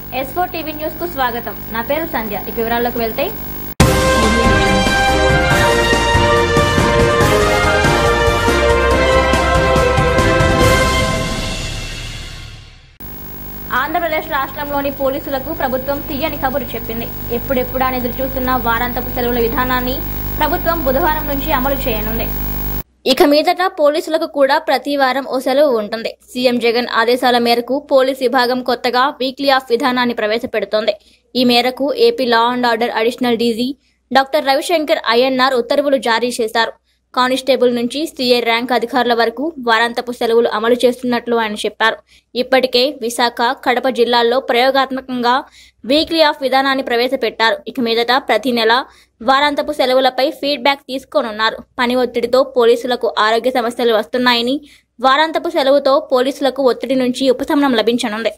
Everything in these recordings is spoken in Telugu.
ఎస్ ఫోర్ టీవీ న్యూస్ కు స్వాగతం నా పేరు సంధ్య ఇక వివరాల్లోకి వెళ్తే ఆంధ్రప్రదేశ్ రాష్ట్రంలోని పోలీసులకు ప్రభుత్వం తీయని కబురు చెప్పింది ఎప్పుడెప్పుడా అని ఎదురు చూస్తున్న వారాంతపు సెలవుల విధానాన్ని ప్రభుత్వం బుధవారం నుంచి అమలు చేయనుంది ఇక మీదట పోలీసులకు కూడా ప్రతి వారం ఓ సెలవు ఉంటుంది సీఎం జగన్ ఆదేశాల మేరకు పోలీస్ విభాగం కొత్తగా వీక్లీ ఆఫ్ విధానాన్ని ప్రవేశపెడుతోంది ఈ మేరకు AP law and order additional DG doctor Ravishankar ఐఎన్ఆర్ ఉత్తర్వులు జారీ చేశారు కానిస్టేబుల్ నుంచి సీఏ ర్యాంక్ అధికారుల వరకు వారాంతపు సెలవులు అమలు చేస్తున్నట్లు ఆయన చెప్పారు ఇప్పటికే విశాఖ కడప జిల్లాల్లో ప్రయోగాత్మకంగా వీక్లీ ఆఫ్ విధానాన్ని ప్రవేశపెట్టారు ఇక మీదట ప్రతి నెల వారాంతపు సెలవులపై ఫీడ్బ్యాక్ తీసుకోనున్నారు పని ఒత్తిడితో పోలీసులకు ఆరోగ్య సమస్యలు వస్తున్నాయని వారాంతపు సెలవుతో పోలీసులకు ఒత్తిడి నుంచి ఉపశమనం లభించనుంది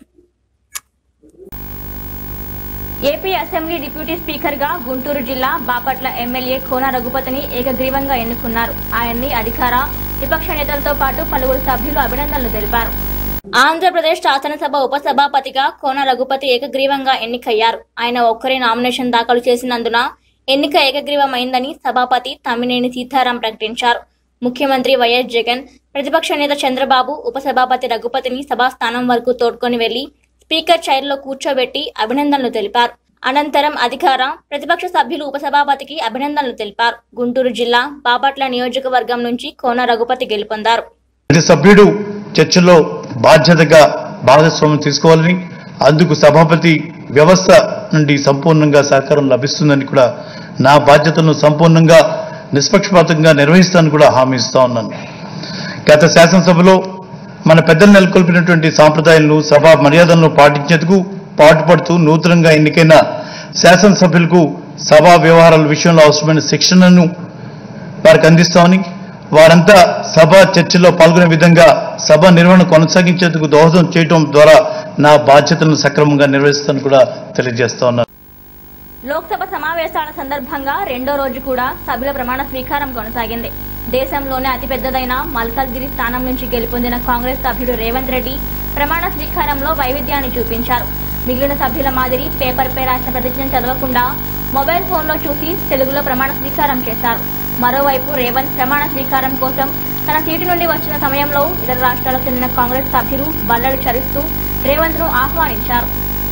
ఏపీ అసెంబ్లీ డిప్యూటీ స్పీకర్ గా గుంటూరు జిల్లా బాపట్ల ఎమ్మెల్యే కోన రఘుపతిని ఏకగ్రీవంగా ఎన్నుకున్నారు ఆయన్ని అధికార విపక్ష నేతలతో పాటు పలువురు సభ్యులు అభినందనలు తెలిపారు ఆంధ్రప్రదేశ్ శాసనసభ ఉపసభాపతిగా కోన రఘుపతి ఏకగ్రీవంగా ఎన్నికయ్యారు ఆయన ఒక్కరే నామినేషన్ దాఖలు చేసినందున ఎన్నిక ఏకగ్రీవమైందని సభాపతి తమ్మినేని సీతారాం ప్రకటించారు ముఖ్యమంత్రి వైఎస్ జగన్ ప్రతిపక్ష నేత చంద్రబాబు ఉపసభాపతి రఘుపతిని సభాస్థానం వరకు తోడ్కొని వెళ్లి స్పీకర్ చైర్లో కూర్చోబెట్టి అభినందనలు తెలిపారు అనంతరం అధికార ప్రతిపక్ష సభ్యులు ఉపసభాపతికి అభినందనలు తెలిపారు గుంటూరు జిల్లా బాపట్ల నియోజకవర్గం నుంచి కోన రఘుపతి గెలుపొందారు ప్రతి సభ్యుడు చర్చలో బాధ్యతగా భాగస్వామ్యం తీసుకోవాలని అందుకు సభాపతి వ్యవస్థ నుండి సంపూర్ణంగా సహకారం లభిస్తుందని కూడా నా బాధ్యతలను సంపూర్ణంగా నిష్పక్షపాతంగా నిర్వహిస్తానని కూడా హామీ ఇస్తా ఉన్నాను గత శాసనసభలో మన పెద్దలు నెలకొల్పినటువంటి సాంప్రదాయాలను సభా మర్యాదలను పాటించేందుకు పాటుపడుతూ నూతనంగా ఎన్నికైన శాసనసభ్యులకు సభా వ్యవహారాల విషయంలో అవసరమైన శిక్షణను వారికి అందిస్తామని వారంతా సభ చర్చలో పాల్గొనే విధంగా సభ నిర్వహణ కొనసాగించేందుకు దోహదం చేయడం ద్వారా నా బాధ్యతలను సక్రమంగా నిర్వహిస్తానని కూడా తెలియజేస్తా ఉన్నాను లోక్సభ సమావేశాల సందర్భంగా రెండో రోజు కూడా సభ్యుల ప్రమాణ స్వీకారం కొనసాగింది దేశంలోనే అతిపెద్దదైన మల్కల్గిరి స్థానం నుంచి గెలుపొందిన కాంగ్రెస్ సభ్యుడు రేవంత్ రెడ్డి ప్రమాణ స్వీకారంలో వైవిధ్యాన్ని చూపించారు మిగిలిన సభ్యుల మాదిరి పేపర్ పై రాసిన ప్రతిజ్ఞ చదవకుండా మొబైల్ ఫోన్లో చూసి తెలుగులో ప్రమాణ స్వీకారం చేశారు మరోవైపు రేవంత్ ప్రమాణ స్వీకారం కోసం తన సీటు నుండి వచ్చిన సమయంలో ఇతర రాష్ట్రాలకు చెందిన కాంగ్రెస్ సభ్యులు బల్లలు చరిస్తూ రేవంత్ ను ఆహ్వానించారు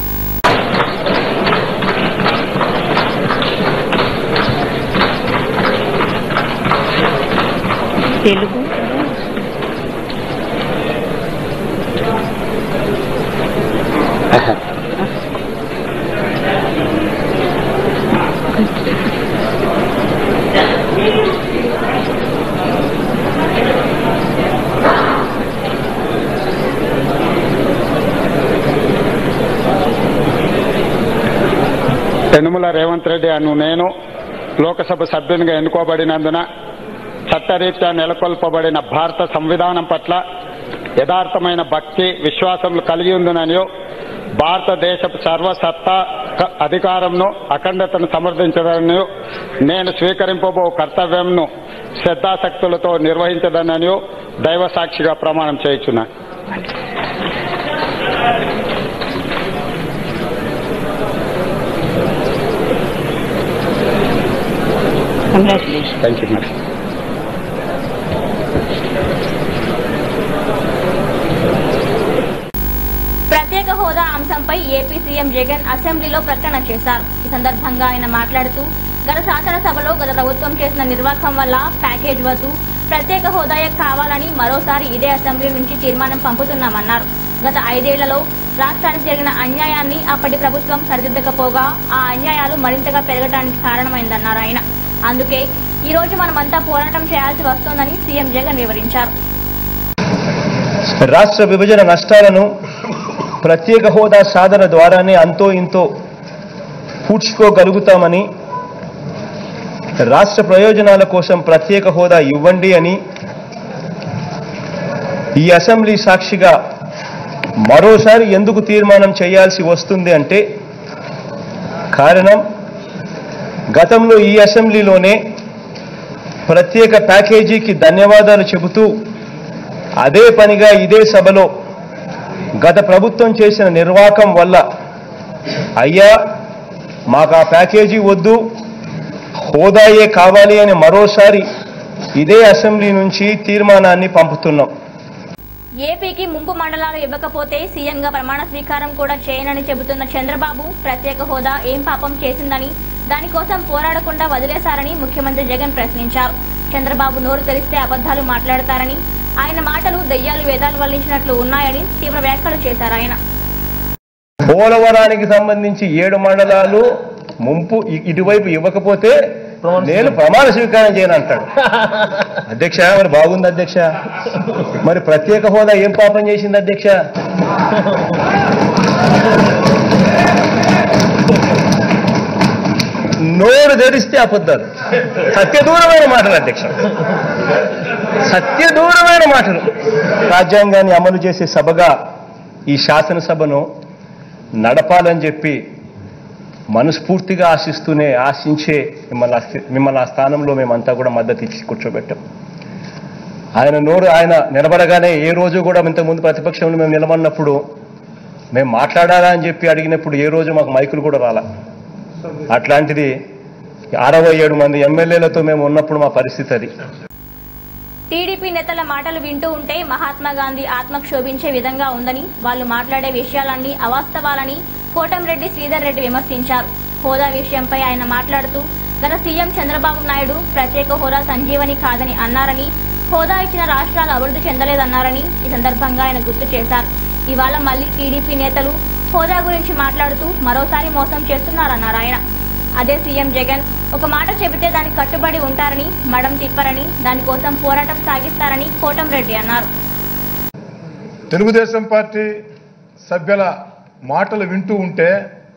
తెలుగు యనుమల రేవంత్ రెడ్డి అను నేను లోకసభ సభ్యునిగా ఎన్నుకోబడినందున చట్టరీత్యా నెలకొల్పబడిన భారత సంవిధానం పట్ల యథార్థమైన భక్తి విశ్వాసములు కలిగి ఉందననియో భారతదేశపు సర్వసత్తా క- అధికారంను అఖండతను సమర్థించదననియో నేను స్వీకరింపబో కర్తవ్యంను శ్రద్ధాశక్తులతో నిర్వహించదననియో దైవ సాక్షిగా ప్రమాణం చేయుచున్నాను కంగ్రాచులేషన్ థ్యాంక్ యూ మేడం ప్రత్యేక హోదా అంశంపై ఏపీ సీఎం జగన్ అసెంబ్లీలో ప్రకటన చేశారు ఈ సందర్భంగా ఆయన మాట్లాడుతూ గత శాసనసభలో గత ప్రభుత్వం చేసిన నిర్వాహకం వల్ల ప్యాకేజ్ వద్దు ప్రత్యేక హోదాయే కావాలని మరోసారి ఇదే అసెంబ్లీ నుంచి తీర్మానం పంపుతున్నామన్నారు గత ఐదేళ్లలో రాష్ట్రానికి జరిగిన అన్యాయాన్ని అప్పటి ప్రభుత్వం సరిదిద్దకపోగా ఆ అన్యాయాలు మరింతగా పెరగడానికి కారణమైందన్నారు ఆయన అందుకే ఈ రోజు మనమంతా పోరాటం చేయాల్సి వస్తోందని సీఎం జగన్ వివరించారు రాష్ట్ర విభజన నష్టాలను ప్రత్యేక హోదా సాధన ద్వారానే అంతో ఇంతో పూడ్చుకోగలుగుతామని రాష్ట్ర ప్రయోజనాల కోసం ప్రత్యేక హోదా ఇవ్వండి అని ఈ అసెంబ్లీ సాక్షిగా మరోసారి ఎందుకు తీర్మానం చేయాల్సి వస్తుంది అంటే కారణం గతంలో ఈ అసెంబ్లీలోనే ప్రత్యేక ప్యాకేజీకి ధన్యవాదాలు చెబుతూ అదే పనిగా ఇదే సభలో గత ప్రభుత్వం చేసిన నిర్వాకం వల్ల అయ్యా మాకు ఆ ప్యాకేజీ వద్దు హోదాయే కావాలి అని మరోసారి ఇదే అసెంబ్లీ నుంచి తీర్మానాన్ని పంపుతున్నాం ఏపీకి ముంపు మండలాలు ఇవ్వకపోతే సీఎంగా ప్రమాణ స్వీకారం కూడా చేయనని చెబుతున్న చంద్రబాబు ప్రత్యేక హోదా ఏం పాపం చేసిందని దానికోసం పోరాడకుండా వదిలేశారని ముఖ్యమంత్రి జగన్ ప్రశ్నించారు చంద్రబాబు నోరు తెరిస్తే అబద్దాలు మాట్లాడతారని ఆయన మాటలు దెయ్యాలు వేదాలు వల్లించినట్లు ఉన్నాయని తీవ్ర వ్యాఖ్యలు చేశారు ఆయన పోలవరానికి సంబంధించి ఏడు మండలాలు ముంపు ఇ- ఇటువైపు ఇవ్వకపోతే నేను ప్రమాణ స్వీకారం చేయను అంటాడు అధ్యక్ష మరి బాగుంది అధ్యక్ష మరి ప్రత్యేక హోదా ఏం పాపం చేసింది అధ్యక్ష నోరు తెరిస్తే అబద్ధాలు సత్యదూరమైన మాటలు అధ్యక్ష సత్యదూరమైన మాటలు రాజ్యాంగాన్ని అమలు చేసే సభగా ఈ శాసనసభను నడపాలని చెప్పి మనస్ఫూర్తిగా ఆశిస్తూనే ఆశించే మిమ్మల్ని ఆ స్థి- మిమ్మల్ని ఆ స్థానంలో మేమంతా కూడా మద్దతు ఇచ్చి కూర్చోబెట్టాం ఆయన నోరు ఆయన నిలబడగానే ఏ రోజు కూడా ఇంతకుముందు ప్రతిపక్షంలో మేము నిలబడినప్పుడు మేము మాట్లాడాలా అని చెప్పి అడిగినప్పుడు ఏ రోజు మాకు మైకులు కూడా రాలా అట్లాంటిది అరవై ఏడు మంది ఎమ్మెల్యేలతో మేము ఉన్నప్పుడు మా పరిస్థితి అది టీడీపీ నేతల మాటలు వింటూ ఉంటే మహాత్మా గాంధీ ఆత్మ క్షోభించే విధంగా ఉందని వాళ్ళు మాట్లాడే విషయాలన్నీ అవాస్తవాలని కోటంరెడ్డి శ్రీధర్ రెడ్డి విమర్శించారు హోదా విషయంపై ఆయన మాట్లాడుతూ గత సీఎం చంద్రబాబు నాయుడు ప్రత్యేక హోదా సంజీవని కాదని అన్నారని హోదా ఇచ్చిన రాష్ట్రాలు అభివృద్ధి చెందలేదన్నారని ఈ సందర్భంగా ఆయన గుర్తు చేశారు ఇవాళ మళ్లీ టీడీపీ నేతలు హోదా గురించి మాట్లాడుతూ మరోసారి మోసం చేస్తున్నారన్నారు ఆయన అదే సీఎం జగన్ ఒక మాట చెబితే దానికి కట్టుబడి ఉంటారని మడం తిప్పరని దానికోసం పోరాటం సాగిస్తారని కోటంరెడ్డి అన్నారు తెలుగుదేశం పార్టీ సభ్యుల మాటలు వింటూ ఉంటే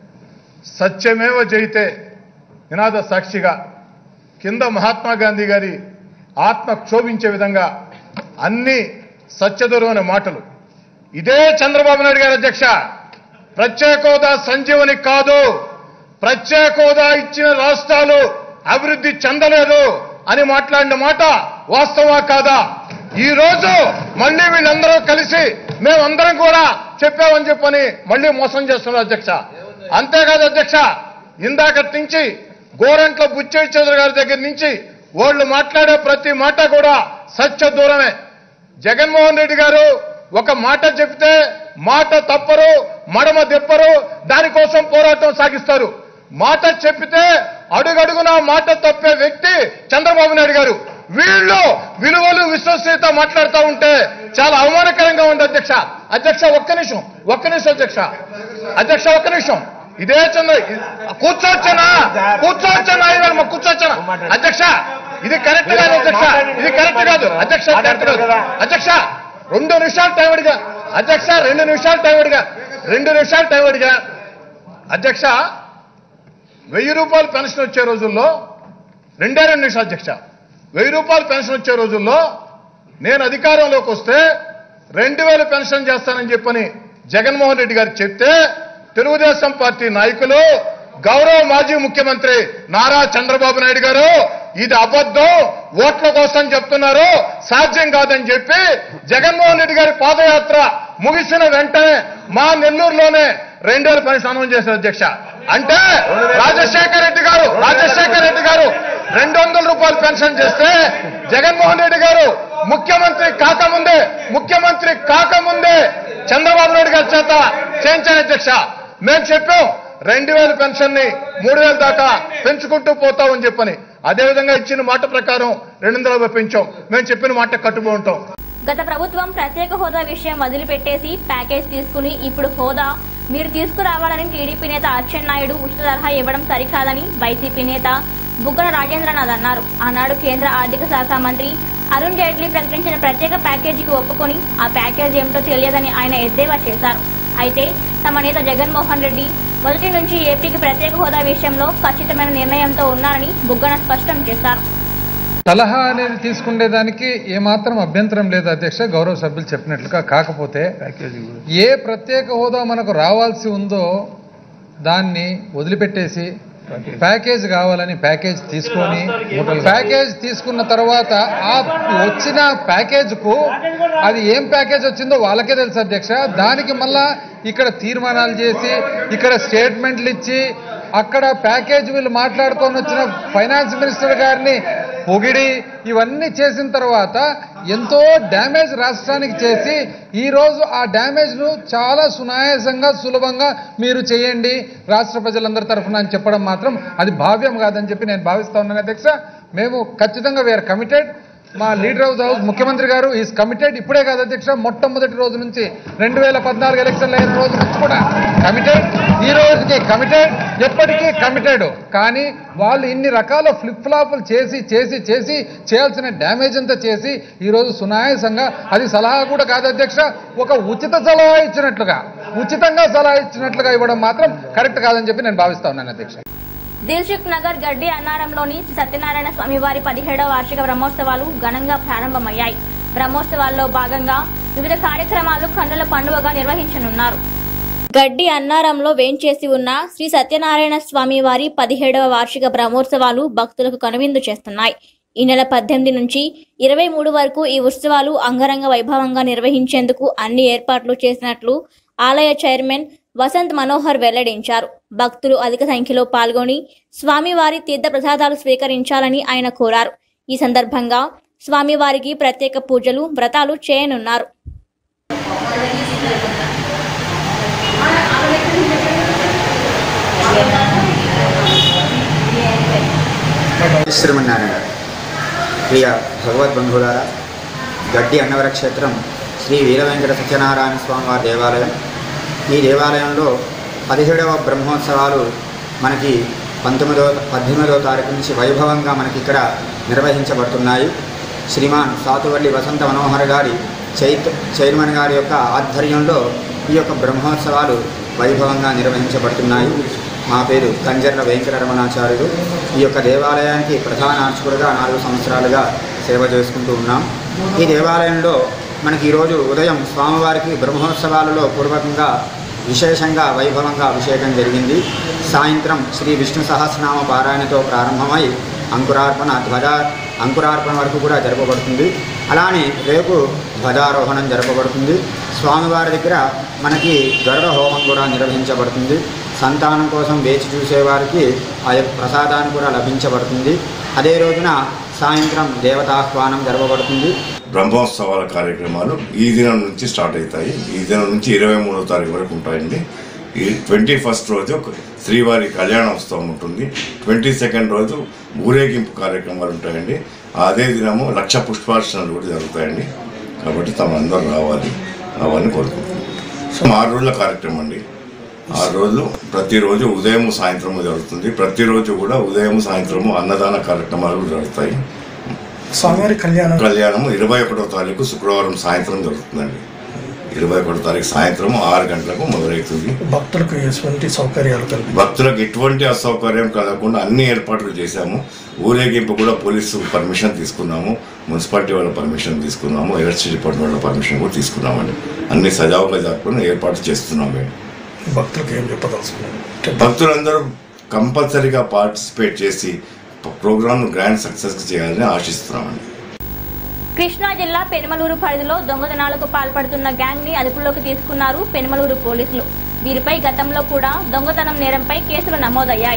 సత్యమేవ జయితే నినాద సాక్షిగా కింద మహాత్మా గాంధీ గారి ఆత్మ క్షోభించే విధంగా అన్ని సత్యదూరమైన మాటలు ఇదే చంద్రబాబు నాయుడు గారి అధ్యక్ష ప్రత్యేక హోదా సంజీవని కాదు ప్రత్యేక హోదా ఇచ్చిన రాష్ట్రాలు అభివృద్ధి చెందలేదు అని మాట్లాడిన మాట వాస్తవా కాదా ఈ రోజు మళ్ళీ వీళ్ళందరూ కలిసి మేమందరం కూడా చెప్పామని చెప్పని మళ్ళీ మోసం చేస్తున్నారు అధ్యక్ష అంతేకాదు అధ్యక్ష ఇందాకటి నుంచి గోరంట్ల బుచ్చయ్య చౌదరి గారి దగ్గర నుంచి వాళ్ళు మాట్లాడే ప్రతి మాట కూడా సత్య దూరమే జగన్మోహన్ రెడ్డి గారు ఒక మాట చెప్తే మాట తప్పరు మడమ తిప్పరు దానికోసం పోరాటం సాగిస్తారు మాట చెప్పితే అడుగడుగున మాట తప్పే వ్యక్తి చంద్రబాబు నాయుడు గారు వీళ్ళు విలువలు విశ్వసనీయత మాట్లాడుతూ ఉంటే చాలా అవమానకరంగా ఉంది అధ్యక్ష అధ్యక్ష ఒక్క నిమిషం ఒక్క నిమిషం అధ్యక్ష అధ్యక్ష ఒక్క నిమిషం ఇదే చంద్ర కూర్చోవచ్చనా కూర్చోవచ్చనా ఇవాళ మా కూర్చోవచ్చనా అధ్యక్ష ఇది కరెక్ట్ కాదు అధ్యక్ష ఇది కరెక్ట్ కాదు అధ్యక్ష కరెక్ట్ కాదు అధ్యక్ష రెండు నిమిషాలు టైం అడిగా అధ్యక్ష రెండు నిమిషాలు టైం అడిగా రెండు నిమిషాలు టైం అడిగా అధ్యక్ష వెయ్యి రూపాయలు పెన్షన్ వచ్చే రోజుల్లో రెండే రెండు నిమిషాలు అధ్యక్ష వెయ్యి రూపాయలు పెన్షన్ వచ్చే రోజుల్లో నేను అధికారంలోకి వస్తే రెండు వేలు పెన్షన్ చేస్తానని చెప్పని జగన్మోహన్ రెడ్డి గారు చెప్తే తెలుగుదేశం పార్టీ నాయకులు గౌరవ మాజీ ముఖ్యమంత్రి నారా చంద్రబాబు నాయుడు గారు ఇది అబద్ధం ఓట్ల కోసం చెప్తున్నారు సాధ్యం కాదని చెప్పి జగన్మోహన్ రెడ్డి గారి పాదయాత్ర ముగిసిన వెంటనే మా నెల్లూరులోనే రెండు వేల పెన్షన్ అనౌన్స్ చేశారు అధ్యక్ష అంటే రాజశేఖర రెడ్డి గారు రాజశేఖర రెడ్డి గారు రెండు వందల రూపాయలు పెన్షన్ చేస్తే జగన్మోహన్ రెడ్డి గారు ముఖ్యమంత్రి కాకముందే ముఖ్యమంత్రి కాకముందే చంద్రబాబు నాయుడు గారి చేత చేయించాను అధ్యక్ష మేము చెప్పాం రెండు వేల పెన్షన్ ని మూడు వేల దాకా పెంచుకుంటూ పోతామని చెప్పని అదేవిధంగా ఇచ్చిన మాట ప్రకారం రెండు వందల యాభై పెంచాం మేము చెప్పిన మాట కట్టుబడి ఉంటాం గత ప్రభుత్వం ప్రత్యేక హోదా విషయం వదిలిపెట్టేసి ప్యాకేజ్ తీసుకుని ఇప్పుడు హోదా మీరు తీసుకురావాలని టీడీపీ నేత అచ్చెన్నాయుడు ఉచిత సలహా ఇవ్వడం సరికాదని వైసీపీ నేత బుగ్గన రాజేంద్రనాథ్ అన్నారు ఆనాడు కేంద్ర ఆర్థిక శాఖ మంత్రి అరుణ్ జైట్లీ ప్రకటించిన ప్రత్యేక ప్యాకేజీకి ఒప్పుకొని ఆ ప్యాకేజ్ ఏమిటో తెలియదని ఆయన ఎద్దేవా చేశారు అయితే తమ నేత జగన్మోహన్ రెడ్డి మొదటి నుంచి ఏపీకి ప్రత్యేక హోదా విషయంలో ఖచ్చితమైన నిర్ణయంతో ఉన్నారని బుగ్గన స్పష్టం చేశారు సలహా అనేది తీసుకునేదానికి ఏమాత్రం అభ్యంతరం లేదు అధ్యక్ష గౌరవ సభ్యులు చెప్పినట్లుగా కాకపోతే ఏ ప్రత్యేక హోదా మనకు రావాల్సి ఉందో దాన్ని వదిలిపెట్టేసి ప్యాకేజ్ కావాలని ప్యాకేజ్ తీసుకొని ప్యాకేజ్ తీసుకున్న తర్వాత ఆ వచ్చిన ప్యాకేజ్కు అది ఏం ప్యాకేజ్ వచ్చిందో వాళ్ళకే తెలుసు అధ్యక్ష దానికి మళ్ళా ఇక్కడ తీర్మానాలు చేసి ఇక్కడ స్టేట్మెంట్లు ఇచ్చి అక్కడ ప్యాకేజ్ వీళ్ళు మాట్లాడుకొని వచ్చిన ఫైనాన్స్ మినిస్టర్ గారిని పొగిడి ఇవన్నీ చేసిన తర్వాత ఎంతో డ్యామేజ్ రాష్ట్రానికి చేసి ఈ రోజు ఆ డ్యామేజ్ను చాలా సునాయాసంగా సులభంగా మీరు చేయండి రాష్ట్ర ప్రజలందరి తరఫున అని చెప్పడం మాత్రం అది భావ్యం కాదని చెప్పి నేను భావిస్తా ఉన్నాను అధ్యక్ష మేము ఖచ్చితంగా వీఆర్ కమిటెడ్ మా లీడర్ ఆఫ్ ద హౌస్ ముఖ్యమంత్రి గారు ఈజ్ కమిటెడ్ ఇప్పుడే కాదు అధ్యక్ష మొట్టమొదటి రోజు నుంచి రెండు వేల పద్నాలుగు ఎలక్షన్లు అయిన రోజు నుంచి కూడా కమిటెడ్ ఈ రోజుకి కమిటెడ్ ఎప్పటికీ కమిటెడ్ కానీ వాళ్ళు ఇన్ని రకాల ఫ్లిప్ ఫ్లాపులు చేసి చేసి చేసి చేయాల్సిన డ్యామేజ్ అంతా చేసి ఈ రోజు సునాయాసంగా అది సలహా కూడా కాదు అధ్యక్ష ఒక ఉచిత సలహా ఇచ్చినట్లుగా ఉచితంగా సలహా ఇచ్చినట్లుగా ఇవ్వడం మాత్రం కరెక్ట్ కాదని చెప్పి నేను భావిస్తా ఉన్నాను అధ్యక్ష దిల్సుఖ్ నగర్ గడ్డి అన్నారంలోని శ్రీ సత్యనారాయణ స్వామివారి పదిహేడవ వార్షిక బ్రహ్మోత్సవాలు ఘనంగా ప్రారంభమయ్యాయి బ్రహ్మోత్సవాల్లో భాగంగా వివిధ కార్యక్రమాలు కన్నుల పండుగగా నిర్వహించనున్నారు గడ్డి అన్నారంలో వేంచేసి ఉన్న శ్రీ సత్యనారాయణ స్వామి వారి పదిహేడవ వార్షిక బ్రహ్మోత్సవాలు భక్తులకు కనువిందు చేస్తున్నాయి ఈ నెల పద్దెనిమిది నుంచి ఇరవై మూడు వరకు ఈ ఉత్సవాలు అంగరంగ వైభవంగా నిర్వహించేందుకు అన్ని ఏర్పాట్లు చేసినట్లు ఆలయ చైర్మన్ వసంత్ మనోహర్ వెల్లడించారు భక్తులు అధిక సంఖ్యలో పాల్గొని స్వామివారి తీర్థ ప్రసాదాలు స్వీకరించాలని ఆయన కోరారు ఈ సందర్భంగా స్వామివారికి ప్రత్యేక పూజలు వ్రతాలు చేయనున్నారు శ్రీమన్నారాయణ ప్రియ భగవద్బంధువులారా గడ్డి అన్నవర క్షేత్రం శ్రీ వీరవెంకట సత్యనారాయణ స్వామి వారి దేవాలయం ఈ దేవాలయంలో పదిహేడవ బ్రహ్మోత్సవాలు మనకి పంతొమ్మిదవ పద్దెనిమిదవ తారీఖు నుంచి వైభవంగా మనకి ఇక్కడ నిర్వహించబడుతున్నాయి శ్రీమాన్ సాతువల్లి వసంత మనోహర్ గారి చైత్ చైర్మన్ గారి యొక్క ఆధ్వర్యంలో ఈ యొక్క బ్రహ్మోత్సవాలు వైభవంగా నిర్వహించబడుతున్నాయి మా పేరు కంజర్ల వెంకటరమణాచార్యులు ఈ యొక్క దేవాలయానికి ప్రధాన అర్చకుడుగా నాలుగు సంవత్సరాలుగా సేవ చేసుకుంటూ ఉన్నాం ఈ దేవాలయంలో మనకి ఈరోజు ఉదయం స్వామివారికి బ్రహ్మోత్సవాలలో పూర్వకంగా విశేషంగా వైభవంగా అభిషేకం జరిగింది సాయంత్రం శ్రీ విష్ణు సహస్రనామ పారాయణతో ప్రారంభమై అంకురార్పణ ధ్వజ అంకురార్పణ వరకు కూడా జరపబడుతుంది అలానే రేపు ధ్వజారోహణం జరపబడుతుంది స్వామివారి దగ్గర మనకి గరుడ హోమం కూడా నిర్వహించబడుతుంది సంతానం కోసం వేచి చూసేవారికి ఆ యొక్క ప్రసాదాన్ని కూడా లభించబడుతుంది అదే రోజున సాయంత్రం దేవతాహ్వానం జరపబడుతుంది బ్రహ్మోత్సవాల కార్యక్రమాలు ఈ దినం నుంచి స్టార్ట్ అవుతాయి ఈ దినం నుంచి ఇరవై మూడో తారీఖు వరకు ఉంటాయండి ఈ ట్వంటీ ఫస్ట్ రోజు శ్రీవారి కళ్యాణోత్సవం ఉంటుంది ట్వంటీ సెకండ్ రోజు ఊరేగింపు కార్యక్రమాలు ఉంటాయండి అదే దినము లక్ష పుష్పార్చనలు కూడా జరుగుతాయండి కాబట్టి తమ అందరూ రావాలి అవన్నీ కోరుకుంటున్నాం సో ఆరు రోజుల కార్యక్రమం అండి ఆరు రోజులు ప్రతిరోజు ఉదయం సాయంత్రం జరుగుతుంది ప్రతిరోజు కూడా ఉదయం సాయంత్రము అన్నదాన కార్యక్రమాలు జరుగుతాయి స్వామివారి కళ్యాణం కళ్యాణం ఇరవై ఒకటో తారీఖు శుక్రవారం సాయంత్రం జరుగుతుందండి ఇరవై ఒకటో తారీఖు సాయంత్రం ఆరు గంటలకు మొదలవుతుంది భక్తులకు ఎటువంటి సౌకర్యాలు కలిపి భక్తులకు ఎటువంటి అసౌకర్యం కలగకుండా అన్ని ఏర్పాట్లు చేశాము ఊరేగింపు కూడా పోలీసు పర్మిషన్ తీసుకున్నాము మున్సిపాలిటీ వాళ్ళ పర్మిషన్ తీసుకున్నాము ఎలక్ట్రిసిటీ డిపార్ట్మెంట్ వాళ్ళ పర్మిషన్ కూడా తీసుకున్నామండి అన్ని సజావుగా జరుపుకుని ఏర్పాటు చేస్తున్నాము మేము భక్తులకు ఏం చెప్పదలుచుకున్నారు భక్తులందరూ కంపల్సరీగా పార్టిసిపేట్ చేసి ప్రోగ్రామ్ గ్రాండ్ సక్సెస్ చేయాలని ఆశిస్తున్నామండి కృష్ణా జిల్లా పెనుమలూరు పరిధిలో దొంగతనాలకు పాల్పడుతున్న గ్యాంగ్ ని అదుపులోకి తీసుకున్నారు పెనుమలూరు పోలీసులు వీరిపై గతంలో కూడా దొంగతనం నేరంపై కేసులు నమోదయ్యాయి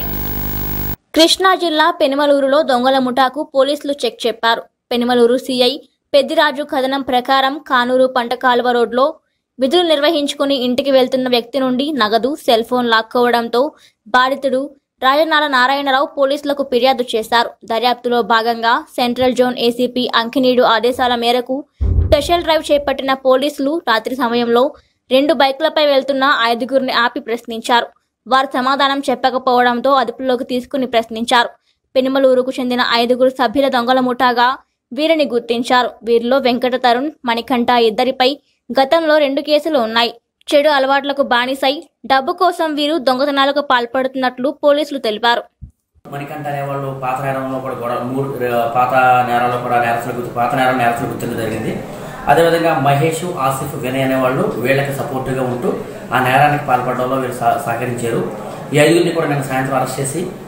కృష్ణా జిల్లా పెనుమలూరులో దొంగల ముఠాకు పోలీసులు చెక్ చెప్పారు పెనుమలూరు సీఐ పెద్దిరాజు కథనం ప్రకారం కానూరు పంట కాలువ రోడ్లో విధులు నిర్వహించుకుని ఇంటికి వెళ్తున్న వ్యక్తి నుండి నగదు సెల్ ఫోన్ లాక్కోవడంతో బాధితుడు రాజనాల నారాయణరావు పోలీసులకు ఫిర్యాదు చేశారు దర్యాప్తులో భాగంగా సెంట్రల్ జోన్ ఏసీపీ అంకినీడు ఆదేశాల మేరకు స్పెషల్ డ్రైవ్ చేపట్టిన పోలీసులు రాత్రి సమయంలో రెండు బైకులపై వెళ్తున్న ఐదుగురిని ఆపి ప్రశ్నించారు వారు సమాధానం చెప్పకపోవడంతో అదుపులోకి తీసుకుని ప్రశ్నించారు పెనుమలూరుకు చెందిన ఐదుగురు సభ్యుల దొంగల ముఠాగా వీరిని గుర్తించారు వీరిలో వెంకట తరుణ్ మణికంఠ ఇద్దరిపై గతంలో రెండు కేసులు ఉన్నాయి చెడు అలవాట్లకు బానిసై డబ్బు కోసం వీరు దొంగతనాలకు పాల్పడుతున్నట్లు పోలీసులు తెలిపారు మణికంఠ అనేవాళ్ళు పాత నేరంలో కూడా గొడవ మూడు ర- పాత నేరాల్లో కూడా నేరస్తులు గుర్తు పాత నేరం నేరస్తులు గుర్తించడం జరిగింది అదేవిధంగా మహేష్ ఆసిఫ్ వినయ్ అనేవాళ్ళు వీళ్ళకి సపోర్ట్గా ఉంటూ ఆ నేరానికి పాల్పడడంలో వీళ్ళు సహ- సహకరించారు ఈ ఐదుగురిని కూడా నేను సాయంత్రం అరెస్ట్ చేసి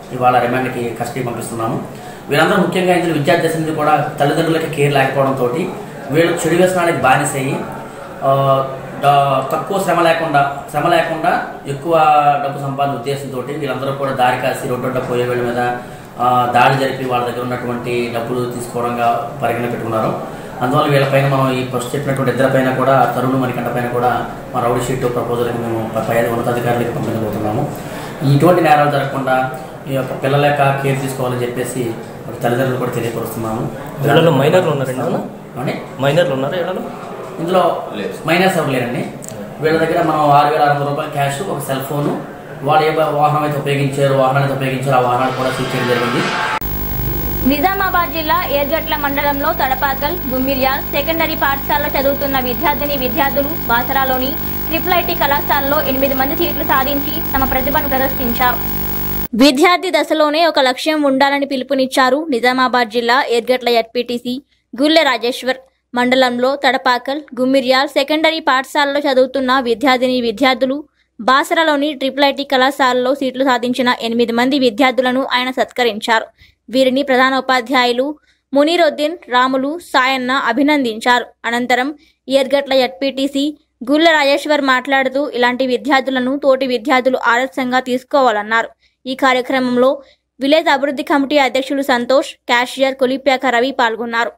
ఇవాళ రిమాండ్కి కస్టడీ పంపిస్తున్నాము వీళ్ళందరూ ముఖ్యంగా ఇందులో విద్యార్థి దశ నుంచి కూడా తల్లిదండ్రులకి కేర్ లేకపోవడంతో వీళ్ళు చెడు వ్యసనానికి బానిసయ్యి ఆ, డా- తక్కువ శ్రమ లేకుండా శ్రమ లేకుండా ఎక్కువ డబ్బు సంపాదన ఉద్దేశంతో వీళ్ళందరూ కూడా దారి కాసి రోడ్డు పోయే వీళ్ళ మీద ఆ, దాడి జరిపి వాళ్ళ దగ్గర ఉన్నటువంటి డబ్బులు తీసుకోవడంగా పరిగణ పెట్టుకున్నారు అందువల్ల వీళ్ళపైన మనం ఈ ఫస్ట్ చెప్పినటువంటి ఇద్దరి పైన కూడా తరుణ్ మణికంఠ పైన కూడా మా రౌడీ షీట్ ప్రపోజల్కి మేము ప- పై ఉన్నతాధికారులకు పంపించబోతున్నాము ఇటువంటి నేరాలు జరగకుండా ఈ యొక్క పిల్లల యొక్క కేర్ తీసుకోవాలని చెప్పేసి ఒక తల్లిదండ్రులు కూడా తెలియపరుస్తున్నాము వీళ్ళలో మైనర్లు ఉన్నారండి అవునా? ఏమండి? మైనర్లు ఉన్నారా వీళ్ళలో ఇందులో మైనర్స్ ఎవరు లేరండి వీళ్ళ దగ్గర మనం ఆరు వేల ఆరు వందల రూపాయల క్యాష్ ఒక సెల్ ఫోను వాళ్ళు ఏ వాహనం అయితే ఉపయోగించారు వాహనాన్ని అయితే ఉపయోగించారు ఆ వాహనాలు కూడా సీజ్ చేయడం జరిగింది నిజామాబాద్ జిల్లా ఏర్గట్ల మండలంలో తడపాకల్ గుమ్మిర్యాల్ సెకండరీ పాఠశాలలో చదువుతున్న విద్యార్థిని విద్యార్థులు బాసరాలోని ట్రిపుల్ ఐటీ కళాశాలలో ఎనిమిది మంది సీట్లు సాధించి తమ ప్రతిభను ప్రదర్శించారు విద్యార్థి దశలోనే ఒక లక్ష్యం ఉండాలని పిలుపునిచ్చారు నిజామాబాద్ జిల్లా ఏర్గట్ల ఎడ్పీటీసీ గుల్లె రాజేశ్వర్ మండలంలో తడపాకల్ గుమ్మిర్యాల్ సెకండరీ పాఠశాలలో చదువుతున్న విద్యార్థిని విద్యార్థులు బాసరలోని ట్రిపుల్ ఐటీ కళాశాలలో సీట్లు సాధించిన ఎనిమిది మంది విద్యార్థులను ఆయన సత్కరించారు వీరిని ప్రధాన ఉపాధ్యాయులు మునీరుద్దీన్ రాములు సాయన్న అభినందించారు అనంతరం ఏర్గట్ల ఎడ్పీటీసీ గుల్ల రాజేశ్వర్ మాట్లాడుతూ ఇలాంటి విద్యార్థులను తోటి విద్యార్థులు ఆదర్శంగా తీసుకోవాలన్నారు ఈ కార్యక్రమంలో విలేజ్ అభివృద్ధి కమిటీ అధ్యక్షులు సంతోష్ క్యాషియర్ కొలిప్యాక రవి పాల్గొన్నారు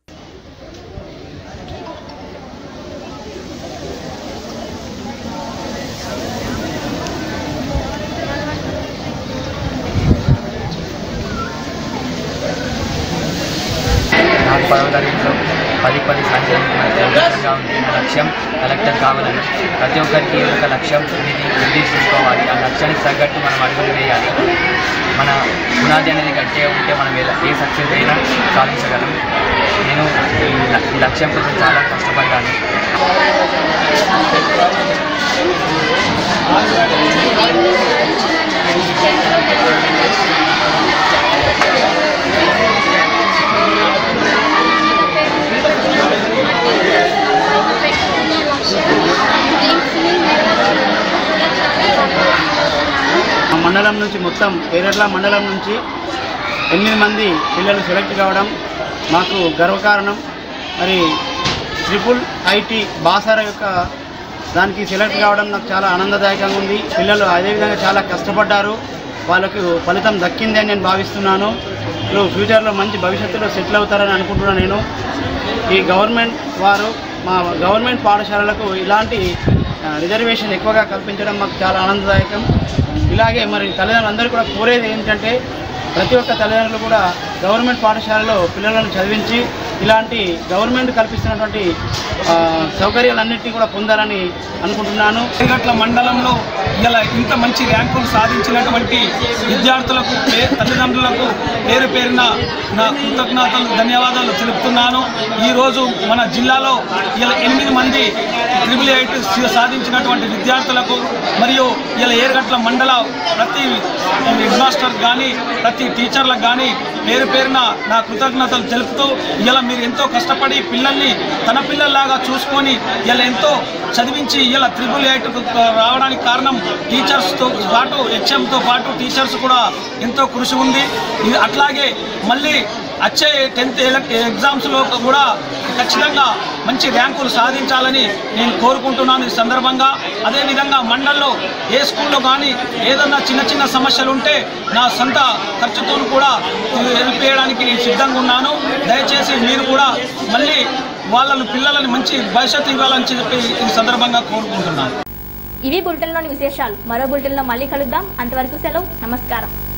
నాకు పదవ తరగతిలో పది పది సాధించడానికి లక్ష్యంగా ఉంది నా లక్ష్యం కలెక్టర్ కావాలని ప్రతి ఒక్కరికి ఒక లక్ష్యం అనేది నిర్దేశించుకోవాలి ఆ లక్ష్యానికి తగ్గట్టు మనం అడుగులు వేయాలి మన పునాది అనేది గట్టిగా ఉంటే మనం ఎలా- ఏ సక్సెస్ అయినా సాధించగలం నేను ఈ ల- ఈ లక్ష్యం కోసం చాలా కష్టపడ్డాను మా మండలం నుంచి మొత్తం పేరెట్ల మండలం నుంచి ఎనిమిది మంది పిల్లలు సెలెక్ట్ కావడం మాకు గర్వకారణం మరి ట్రిపుల్ ఐటీ బాసార యొక్క దానికి సెలెక్ట్ కావడం నాకు చాలా ఆనందదాయకంగా ఉంది పిల్లలు అదేవిధంగా చాలా కష్టపడ్డారు వాళ్ళకు ఫలితం దక్కింది అని నేను భావిస్తున్నాను ఇప్పుడు ఫ్యూచర్లో మంచి భవిష్యత్తులో సెటిల్ అవుతారని అనుకుంటున్నాను నేను ఈ గవర్నమెంట్ వారు మా గవర్నమెంట్ పాఠశాలలకు ఇలాంటి ఆ, రిజర్వేషన్ ఎక్కువగా కల్పించడం మాకు చాలా ఆనందదాయకం ఇలాగే మరి తల్లిదండ్రులందరూ కూడా కోరేది ఏంటంటే ప్రతి ఒక్క తల్లిదండ్రులు కూడా గవర్నమెంట్ పాఠశాలలో పిల్లలను చదివించి ఇలాంటి గవర్నమెంట్ కల్పిస్తున్నటువంటి ఆ, సౌకర్యాలన్నింటినీ కూడా పొందాలని అనుకుంటున్నాను ఎర్రగట్ల మండలంలో ఇలా ఇంత మంచి ర్యాంకులు సాధించినటువంటి విద్యార్థులకు పే- తల్లిదండ్రులకు పేరు పేరున నా కృతజ్ఞతలు ధన్యవాదాలు తెలుపుతున్నాను ఈరోజు మన జిల్లాలో ఇలా ఎనిమిది మంది ట్రిపుల్ ఎయిట్ సాధించినటువంటి విద్యార్థులకు మరియు ఇలా ఏరుగట్ల మండల ప్రతి హెడ్ మాస్టర్ కానీ ప్రతి టీచర్లకు కానీ పేరు పేరున నా కృతజ్ఞతలు తెలుపుతూ ఇలా మీరు ఎంతో కష్టపడి పిల్లల్ని తన పిల్లల్లాగా చూసుకొని ఇలా ఎంతో చదివించి ఇలా త్రిబుల్ ఎయిట్ రావడానికి కారణం టీచర్స్తో పాటు హెచ్ఎంతో పాటు టీచర్స్ కూడా ఎంతో కృషి ఉంది ఇది అట్లాగే మళ్ళీ వచ్చే టెన్త్ ఎగ్జామ్స్లో కూడా ఖచ్చితంగా మంచి ర్యాంకులు సాధించాలని నేను కోరుకుంటున్నాను ఈ సందర్భంగా అదేవిధంగా మండల్లో ఏ స్కూల్లో కానీ ఏదన్నా చిన్న చిన్న సమస్యలు ఉంటే నా సొంత ఖర్చుతో కూడా హెల్ప్ చేయడానికి నేను సిద్ధంగా ఉన్నాను దయచేసి మీరు కూడా మళ్ళీ వాళ్ళను పిల్లలని మంచి భవిష్యత్తు ఇవ్వాలని చెప్పి ఈ సందర్భంగా కోరుకుంటున్నాను ఇవి బులెటిన్లోని విశేషాలు మరో బులెటిన్లో మళ్ళీ కలుద్దాం అంతవరకు సెలవు నమస్కారం